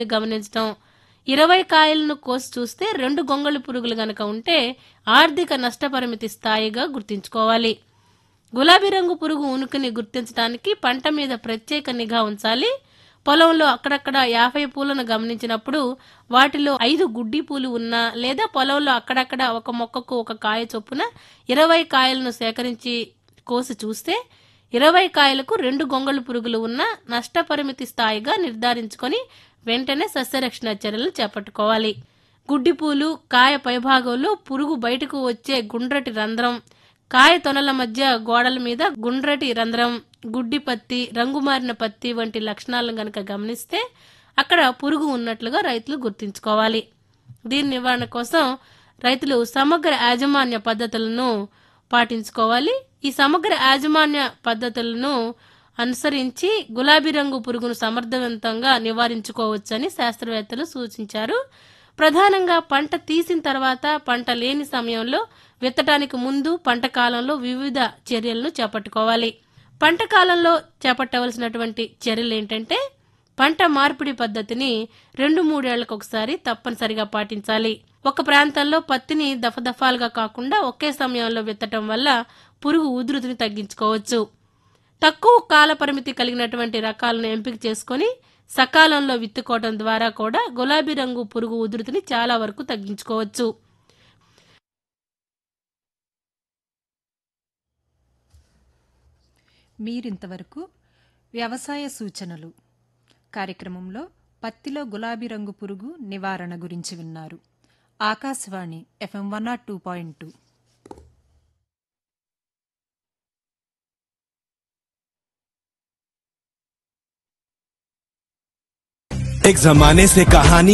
గమనించటం ఇరవై కాయలను కోసి చూస్తే రెండు గొంగళి పురుగులు గనక ఉంటే ఆర్థిక నష్టపరిమితి స్థాయిగా గుర్తుంచుకోవాలి గులాబీ రంగు పురుగు ఉనికిని గుర్తించడానికి పంట మీద ప్రత్యేక నిఘా ఉంచాలి పొలంలో అక్కడక్కడ యాభై పూలను గమనించినప్పుడు వాటిలో ఐదు గుడ్డి పూలు ఉన్నా లేదా పొలంలో అక్కడక్కడ ఒక మొక్కకు ఒక కాయ చొప్పున ఇరవై కాయలను సేకరించి కోసి చూస్తే ఇరవై కాయలకు రెండు గొంగళి పురుగులు ఉన్న నష్టపరిమితి స్థాయిగా నిర్ధారించుకొని వెంటనే సస్యరక్షణ చర్యలు చేపట్టుకోవాలి గుడ్డి పూలు కాయ పైభాగంలో పురుగు బయటకు వచ్చే గుండ్రటి రంధ్రం కాయ తొనల మధ్య గోడల మీద గుండ్రటి రంధ్రం గుడ్డి పత్తి రంగుమారిన పత్తి వంటి లక్షణాలను గనక గమనిస్తే అక్కడ పురుగు ఉన్నట్లుగా రైతులు గుర్తుంచుకోవాలి దీని నివారణ కోసం రైతులు సమగ్ర యాజమాన్య పద్ధతులను పాటించుకోవాలి ఈ సమగ్ర యాజమాన్య పద్ధతులను అనుసరించి గులాబీ రంగు పురుగును సమర్థవంతంగా నివారించుకోవచ్చని శాస్త్రవేత్తలు సూచించారు ప్రధానంగా పంట తీసిన తర్వాత పంట లేని సమయంలో విత్తడానికి ముందు పంట కాలంలో వివిధ చర్యలను చేపట్టుకోవాలి పంట కాలంలో చేపట్టవలసినటువంటి చర్యలు ఏంటంటే పంట మార్పిడి పద్ధతిని రెండు మూడేళ్లకు ఒకసారి తప్పనిసరిగా పాటించాలి ఒక ప్రాంతంలో పత్తిని దఫదఫాలుగా కాకుండా ఒకే సమయంలో విత్తటం వల్ల పురుగు ఉధృతిని తగ్గించుకోవచ్చు తక్కువ కాల పరిమితి కలిగినటువంటి రకాలను ఎంపిక చేసుకొని సకాలంలో విత్తుకోవడం ద్వారా కూడా గులాబీ రంగు పురుగు ఉధృతిని చాలా వరకు తగ్గించుకోవచ్చు మీరింతవరకు వ్యవసాయ సూచనలు కార్యక్రమంలో పత్తిలో గులాబీ రంగు పురుగు నివారణ గురించి విన్నారు Akashvani FM one nought two point two एक जमाने से कहानी